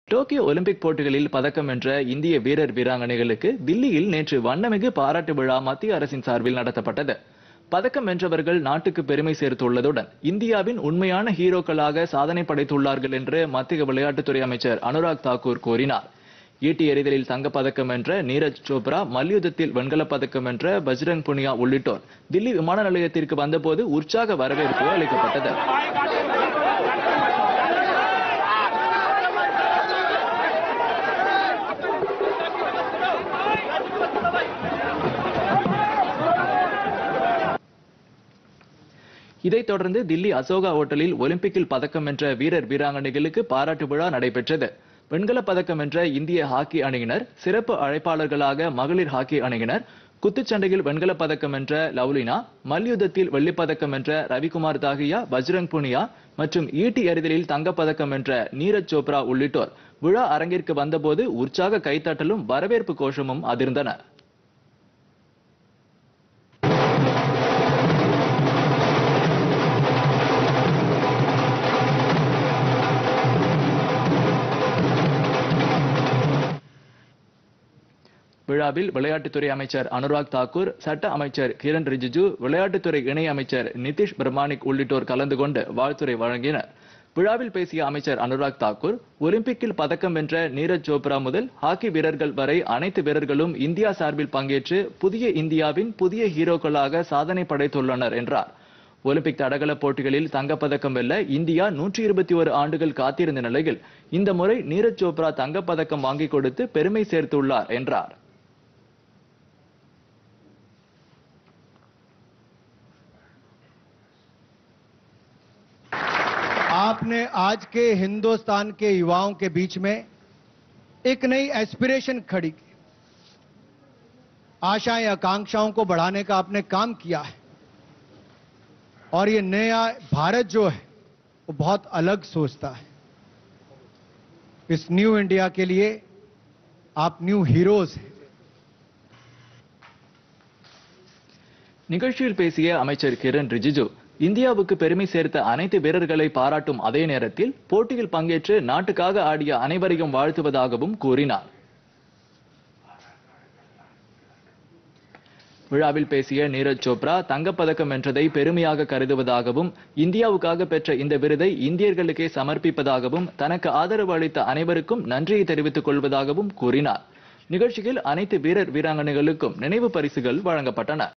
Tokyo Olympic போட்டிகளில் பதக்கம் வென்ற இந்திய வீரர் வீராங்கனைகளுக்கு தில்லியில் நேற்று வண்ணமிகு பாராட்டு விழா மத்திய அரசின் சார்பில் நடத்தப்பட்டது பதக்கம் வென்றவர்கள் நாட்டுக்கு பெருமை சேர்த்துள்ளதுடன் இந்தியாவின் உண்மையான ஹீரோக்களாக சாதனை படைத்துள்ளார்கள் என்று மத்திய விளையாட்டுத்துறை அமைச்சர் அனுராக் தாக்கூர் கூறினார் ஈட்டி எறிதலில் தங்கப்பதக்கம் வென்ற நீரஜ் சோப்ரா மல்யுத்தத்தில் வெண்கலப் பதக்கம் வென்ற பஜ்ரங் புனியா உள்ளிட்டோர் தில்லி விமான நிலையத்திற்கு வந்தபோது உற்சாக வரவேற்பு அளிக்கப்பட்டது இதைத் தொடர்ந்து தில்லி அசோகா ஓட்டலில் ஒலிம்பிக்கில் பதக்கம் வென்ற வீரர் வீராங்கனைகளுக்கு பாராட்டு விழா நடைபெற்றது வெண்கலப் பதக்கம் வென்ற இந்திய ஹாக்கி அணியினர் சிறப்பு அழைப்பாளர்களாக மகளிர் ஹாக்கி அணியினர் குத்துச்சண்டையில் வெண்கலப் பதக்கம் வென்ற லவ்லினா மல்யுத்தத்தில் வெள்ளிப் பதக்கம் வென்ற ரவிக்குமார் தாகியா பஜ்ரங் புனியா மற்றும் ஈட்டி எறிதலில் தங்கப்பதக்கம் வென்ற நீரஜ் சோப்ரா உள்ளிட்டோர் விழா அரங்கிற்கு வந்தபோது உற்சாக கைத்தட்டலும் வரவேற்பு கோஷமும் அதிர்ந்தன விழாவில் விளையாட்டுத்துறை அமைச்சர் அனுராக் தாக்கூர் சட்ட அமைச்சர் கிரண் ரிஜிஜு விளையாட்டுத்துறை இணை அமைச்சர் நிதிஷ் பிரமானிக் உள்ளிட்டோர் கலந்து கொண்டு வாழ்த்துரை வழங்கினர் விழாவில் பேசிய அமைச்சர் அனுராக் தாக்கூர் ஒலிம்பிக்கில் பதக்கம் வென்ற நீரஜ் சோப்ரா முதல் ஹாக்கி வீரர்கள் வரை அனைத்து வீரர்களும் இந்தியா சார்பில் பங்கேற்று புதிய இந்தியாவின் புதிய ஹீரோக்களாக சாதனை படைத்துள்ளனர் என்றார் ஒலிம்பிக் தடகள போட்டிகளில் தங்கப்பதக்கம் வெல்ல இந்தியா நூற்றி இருபத்தி ஒரு ஆண்டுகள் காத்திருந்த நிலையில் இந்த முறை நீரஜ் சோப்ரா தங்கப்பதக்கம் வாங்கிக் கொடுத்து பெருமை சேர்த்துள்ளார் என்றார் आपने आज के हिंदुस्तान के युवाओं के बीच में एक नई एस्पिरेशन खड़ी की आशाएं आकांक्षाओं को बढ़ाने का आपने काम किया है और ये नया भारत जो है वो बहुत अलग सोचता है इस न्यू इंडिया के लिए आप न्यू हीरोज हैं நிகழ்ச்சியில் பேசிய அமைச்சர் கிரண் ரிஜிஜு இந்தியாவுக்கு பெருமை சேர்த்த அனைத்து வீரர்களை பாராட்டும் அதே நேரத்தில் போட்டியில் பங்கேற்று நாட்டுக்காக ஆடிய அனைவரையும் வாழ்த்துவதாகவும் கூறினார் விழாவில் பேசிய நீரஜ் சோப்ரா தங்கப்பதக்கம் வென்றதை பெருமையாக கருதுவதாகவும் இந்தியாவுக்காக பெற்ற இந்த விருதை இந்தியர்களுக்கே சமர்ப்பிப்பதாகவும் தனக்கு ஆதரவு அளித்த அனைவருக்கும் நன்றியை தெரிவித்துக் கொள்வதாகவும் கூறினார் நிகழ்ச்சியில் அனைத்து வீரர் வீராங்கனைகளுக்கும் நினைவு பரிசுகள் வழங்கப்பட்டன